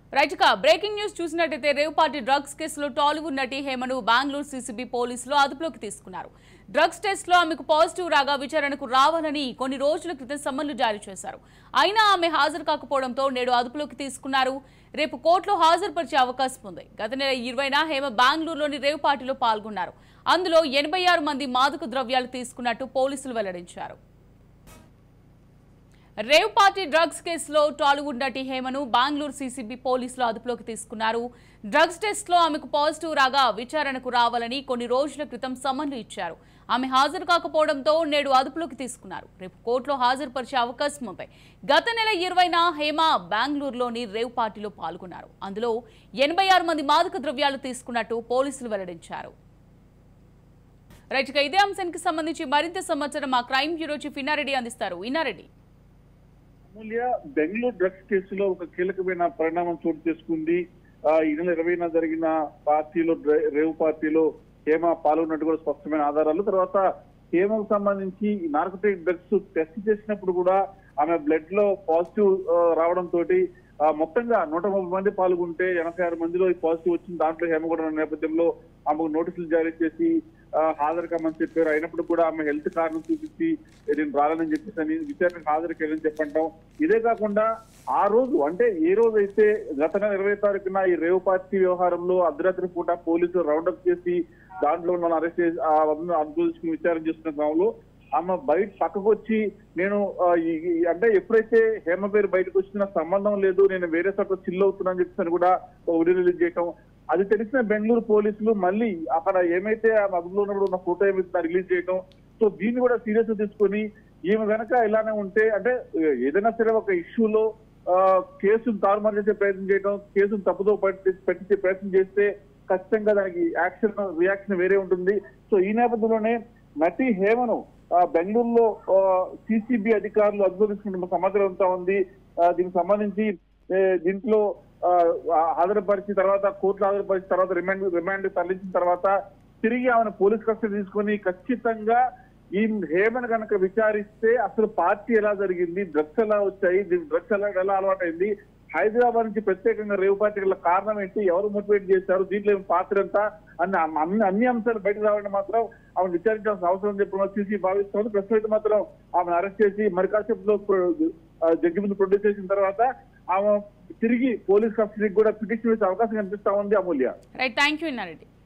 right ఇక breaking news చూసినట్టయితే rave party drugs కేసులో టాలీవుడ్ నటి హేమను బెంగళూరు సీసీబీ పోలీసులు అదుపులోకి తీసుకున్నారు డ్రగ్స్ టెస్ట్ లో ఆమెకు పాజిటివ్ రాగా విచారణకు రావాలని కొన్ని రోజుల క్రితం సమ్మన్లు జారీ చేశారు అయినా ఆమె హాజరు కాకపోవడంతో నేడు అదుపులోకి తీసుకున్నారు రేపు కోర్టులో హాజరుపరిచే అవకాశం ఉంది గత నెల ఇరవైన హేమ బెంగళూరులోని రేవ్ పార్టీలో పాల్గొన్నారు అందులో ఎనభై ఆరు మంది మాదక ద్రవ్యాలు తీసుకున్నట్టు పోలీసులు వెల్లడించారు రేవ్ పార్టీ డ్రగ్స్ కేసులో టాలీవుడ్ నటి హేమను బెంగళూరు సీసీబీ పోలీసులు అదుపులోకి తీసుకున్నారు డ్రగ్స్ టెస్ట్ లో ఆమెకు పాజిటివ్ రాగా విచారణకు రావాలని కొన్ని రోజుల క్రితం సమన్లు ఇచ్చారు ఆమె హాజరు కాకపోవడంతో నేడు అదుపులోకి తీసుకున్నారు రేపు కోర్టులో హాజరుపరిచే అవకాశం ఉంది గత నెల ఇరవైన హేమ బెంగళూరులోని రేవ్ పార్టీలో పాల్గొన్నారు అందులో ఎనభై ఆరు మంది మాదక ద్రవ్యాలు తీసుకున్నట్టు పోలీసులు వెల్లడించారు రైట్ ఇక ఇదే అంశానికి సంబంధించి మరింత సమాచారం మా క్రైమ్ బ్యూరో చీఫ్ ఇన్నారెడ్డి అందిస్తారు ఇన్నారెడ్డి అమూల్య బెంగళూరు డ్రగ్స్ కేసులో ఒక కీలకమైన పరిణామం చోటు చేసుకుంది ఆ, ఈ నెల ఇరవైన జరిగిన పార్టీలో డ్రై- రేవ్ పార్టీలో హేమ పాల్గొన్నట్టు కూడా స్పష్టమైన ఆధారాలు తర్వాత హేమకు సంబంధించి నార్కోటిక్ డ్రగ్స్ టెస్ట్ చేసినప్పుడు కూడా ఆమె బ్లడ్ లో పాజిటివ్ రావడం తోటి ఆ, మొత్తంగా నూట ముప్పై మంది పాల్గొంటే ఎనభై ఆరు మందిలో ఈ పాజిటివ్ వచ్చింది దాంట్లో హేమ కూడా ఉన్న నేపథ్యంలో ఆమెకు నోటీసులు జారీ చేసి ఆ, హాజరు కమ్మని చెప్పారు అయినప్పుడు కూడా ఆమె హెల్త్ కారణం చూపించి నేను రాలని చెప్పేసి అని విచారణకు హాజరు కేరని చెప్పంటాం ఇదే కాకుండా ఆ రోజు అంటే ఏ రోజు అయితే గత నెల ఇరవై తారీఖున ఈ రేవ్ పార్టీ వ్యవహారంలో అర్ధరాత్రి పూట పోలీసులు రౌండప్ చేసి దాంట్లో ఉన్న అరెస్ట్ చేసి ఆ వదన అనుభవించుకుని విచారణ చేస్తున్న క్రమంలో ఆమె బయట పక్కకు వచ్చి నేను ఆ, ఈ- ఈ- అంటే ఎప్పుడైతే హేమ పేరు బయటకు వచ్చిన సంబంధం లేదు నేను వేరే చోట చిల్ అవుతున్నా అని చెప్పేసి కూడా ఒక వీడియో రిలీజ్ చేయటం అది తెలిసిన బెంగళూరు పోలీసులు మళ్ళీ అక్కడ ఏమైతే ఆ అదుపులో ఉన్నప్పుడు ఉన్న ఫోటో ఏమైతే రిలీజ్ చేయటం సో దీన్ని కూడా సీరియస్ తీసుకొని ఈమె వెనక ఇలానే ఉంటే అంటే ఏదైనా సరే ఒక ఇష్యూలో కేసును తారుమారు చేసే ప్రయత్నం చేయడం కేసును తప్పుదో పట్టి పెట్టించే ప్రయత్నం చేస్తే ఖచ్చితంగా దానికి యాక్షన్ రియాక్షన్ వేరే ఉంటుంది సో ఈ నేపథ్యంలోనే నటి హేమను ఆ, బెంగళూరులో సిసిబి అధికారులు అభివృద్ధిస్తున్న సమాచారం అంతా ఉంది ఆ, దీనికి సంబంధించి ఏ, దీంట్లో ఆ, హాజరుపరిచిన తర్వాత కోర్టులో హాజరుపరిచిన తర్వాత రిమాండ్ రిమాండ్ తరలించిన తర్వాత తిరిగి ఆమెను పోలీస్ కస్టడీ తీసుకొని ఖచ్చితంగా ఈ హేమను కనుక విచారిస్తే అసలు పార్టీ ఎలా జరిగింది డ్రగ్స్ ఎలా వచ్చాయి డ్రగ్స్ ఎలా ఎలా అలవాటైంది హైదరాబాద్ నుంచి ప్రత్యేకంగా రేవు పార్టీ గల కారణం ఏంటి ఎవరు మోటివేట్ చేశారు దీంట్లో ఏం పాత్ర ఎంత అన్న అన్ని అన్ని అంశాలు బయటకు రావాలంటే మాత్రం ఆమెను విచారించాల్సిన అవసరం చెప్పి సీసీ భావిస్తుంది ప్రస్తుతం అయితే మాత్రం ఆమెను అరెస్ట్ చేసి మరి కాసేపులో జడ్జి ముందు ప్రొడ్యూస్ చేసిన తర్వాత ఆమె తిరిగి పోలీస్ కస్టడీకి కూడా పిటిషన్ వేసే అవకాశం కనిపిస్తా ఉంది Amulya right thank you Inna Reddy